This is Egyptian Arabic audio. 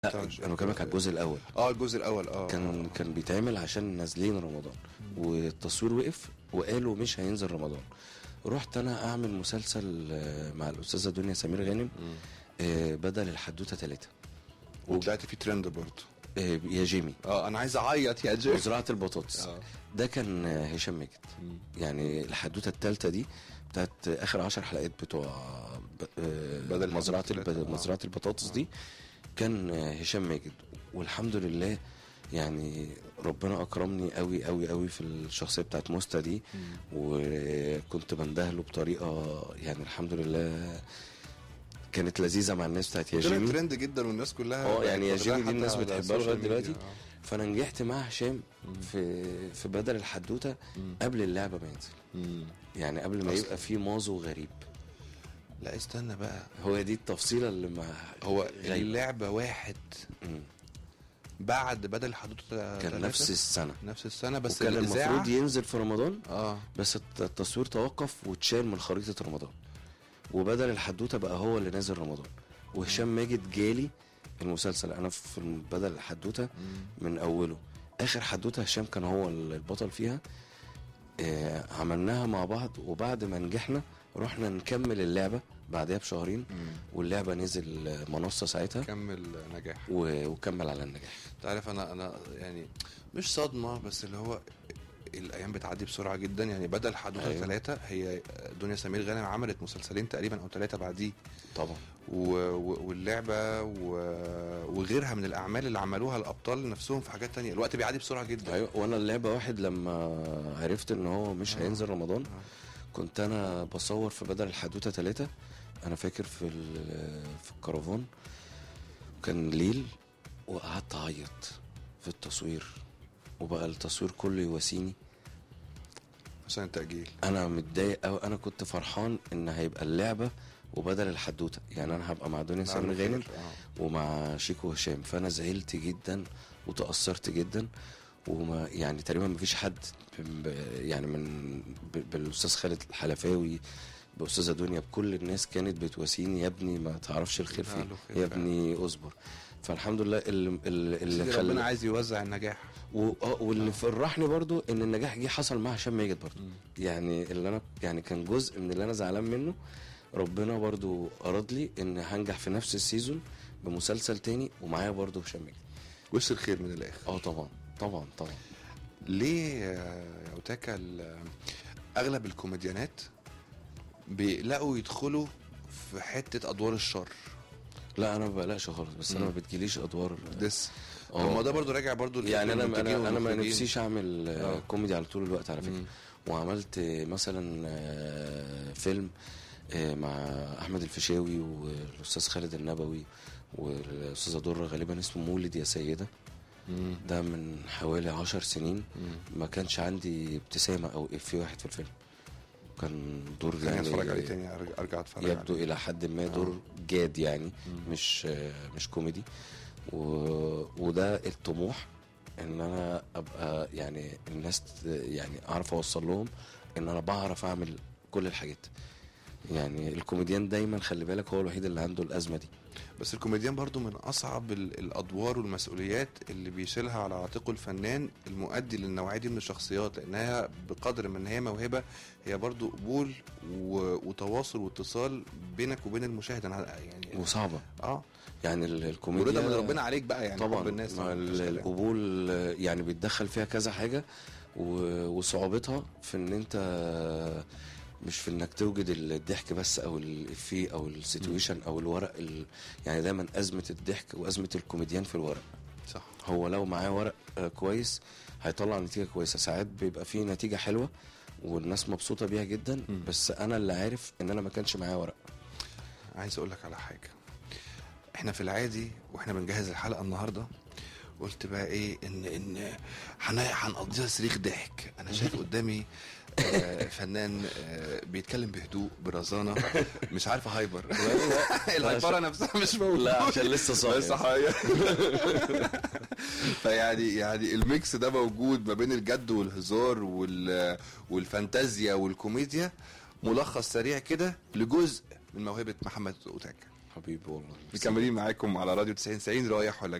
لا انا بكلمك على الجزء الاول اه الجزء الاول اه كان كان بيتعمل عشان نازلين رمضان والتصوير وقف وقالوا مش هينزل رمضان رحت انا اعمل مسلسل آه، مع الاستاذه دنيا سمير غانم آه، بدل الحدوته ثلاثة وطلعت في ترند برضه يا جيمي اه انا عايز اعيط يا جيم وزراعه البطاطس آه. ده كان آه، هشام ماجد يعني الحدوته الثالثه دي بتاعت اخر عشر حلقات بتوع ب- آه، بدل مزرعه الحدوتة الب- التلاتة. آه. مزرعه البطاطس دي كان آه، هشام ماجد والحمد لله يعني ربنا اكرمني قوي قوي قوي في الشخصيه بتاعت موستا دي وكنت بندهله بطريقه يعني الحمد لله كانت لذيذه مع الناس بتاعت يا طلع جيمي ترند جدا والناس كلها اه يعني يا واخداها جيمي دي حتى الناس على بتحبها السوشيال لغايه ميديا. دلوقتي آه. فانا نجحت مع هشام في في بدل الحدوته قبل اللعبه ما ينزل يعني قبل ما أصلاً. يبقى في مازو غريب لا استنى بقى هو دي التفصيله اللي ما هو غايبة. اللعبه واحد مم. بعد بدل الحدوته كان تلاتة؟ نفس السنه نفس السنه بس وكان الإذاعة- المفروض ينزل في رمضان اه بس الت- التصوير توقف واتشال من خريطه رمضان وبدل الحدوته بقى هو اللي نازل رمضان وهشام ماجد جالي المسلسل انا في الم- بدل الحدوته من اوله اخر حدوته هشام كان هو البطل فيها آه عملناها مع بعض وبعد ما نجحنا رحنا نكمل اللعبه بعدها بشهرين واللعبه نزل منصه ساعتها كمل نجاح و- وكمل على النجاح تعرف انا انا يعني مش صدمه بس اللي هو الايام بتعدي بسرعه جدا يعني بدل حدوته أيوة. ثلاثه هي دنيا سمير غانم عملت مسلسلين تقريبا او ثلاثه بعديه طبعا و... و... واللعبه و... وغيرها من الاعمال اللي عملوها الابطال نفسهم في حاجات تانية الوقت بيعدي بسرعه جدا ايوه وانا اللعبه واحد لما عرفت ان هو مش هينزل رمضان كنت انا بصور في بدل الحدوته ثلاثة انا فاكر في ال- في الكرفان كان ليل وقعدت اعيط في التصوير وبقى التصوير كله يواسيني عشان التاجيل انا متضايق قوي انا كنت فرحان ان هيبقى اللعبه وبدل الحدوته يعني انا هبقى مع دنيا سمير على غانم فكرة، آه. ومع شيكو هشام فانا زعلت جدا وتاثرت جدا وما يعني تقريبا ما فيش حد ب- يعني من ب- بالاستاذ خالد الحلفاوي باستاذه دنيا بكل الناس كانت بتواسيني يا ابني ما تعرفش الخير فعله فين خير يا ابني اصبر فالحمد لله اللي اللي, اللي سيدي ربنا عايز يوزع النجاح و- آه، واللي فرحني برضو ان النجاح جه حصل مع هشام ماجد برضو يعني اللي انا يعني كان جزء من اللي انا زعلان منه ربنا برضو اراد لي ان هنجح في نفس السيزون بمسلسل تاني ومعايا برضو هشام ماجد وش الخير من الاخر اه طبعا طبعا طبعا ليه يا اوتاكا ال- اغلب الكوميديانات بيلاقوا يدخلوا في حته ادوار الشر لا انا ما بقلقش خالص بس انا ما بتجيليش ادوار دس آه. هو ده برضو راجع برضو يعني انا للمنتجين انا انا ما والمخرجين. نفسيش اعمل آه. آه. كوميدي على طول الوقت على فكره مم. وعملت آه، مثلا آه، فيلم آه، مع احمد الفيشاوي والاستاذ خالد النبوي والاستاذه دره غالبا اسمه مولد يا سيده مم. ده من حوالي عشر سنين ما كانش عندي ابتسامه او افيه واحد في الفيلم كان دور خليني يعني اتفرج عليه تاني ارجع, أرجع اتفرج يبدو عليه. الى حد ما دور جاد يعني مش مش كوميدي و... وده الطموح ان انا ابقى يعني الناس ت- يعني اعرف اوصل لهم ان انا بعرف اعمل كل الحاجات يعني الكوميديان دايما خلي بالك هو الوحيد اللي عنده الازمه دي بس الكوميديان برضو من اصعب ال- الادوار والمسؤوليات اللي بيشيلها على عاتقه الفنان المؤدي للنوعيه دي من الشخصيات لانها بقدر من هي موهبه هي برضو قبول و- وتواصل واتصال بينك وبين المشاهد انا يعني وصعبه اه يعني ال- الكوميديا ورضا من ربنا عليك بقى يعني طبعا حب الناس مع طبعاً، ال- مفيش كلام. القبول آه، يعني بيتدخل فيها كذا حاجه و- وصعوبتها في ان انت مش في انك توجد الضحك بس او الافيه او السيتويشن او الورق ال... يعني دايما ازمه الضحك وازمه الكوميديان في الورق صح هو لو معاه ورق آه، كويس هيطلع نتيجه كويسه ساعات بيبقى فيه نتيجه حلوه والناس مبسوطه بيها جدا بس انا اللي عارف ان انا ما كانش معايا ورق عايز اقول لك على حاجه احنا في العادي واحنا بنجهز الحلقه النهارده قلت بقى ايه ان ان هن- هنقضيها صريخ ضحك انا شايف قدامي آه، فنان آه، بيتكلم بهدوء برزانه مش عارف هايبر الهايبره نفسها مش موجوده لا، عشان لسه صاحي. لسه صاحي فيعني يعني الميكس ده موجود ما بين الجد والهزار وال والفانتازيا والكوميديا ملخص سريع كده لجزء من موهبه محمد اوتاكا حبيبي والله مكملين معاكم على راديو 90 90 رايح ولا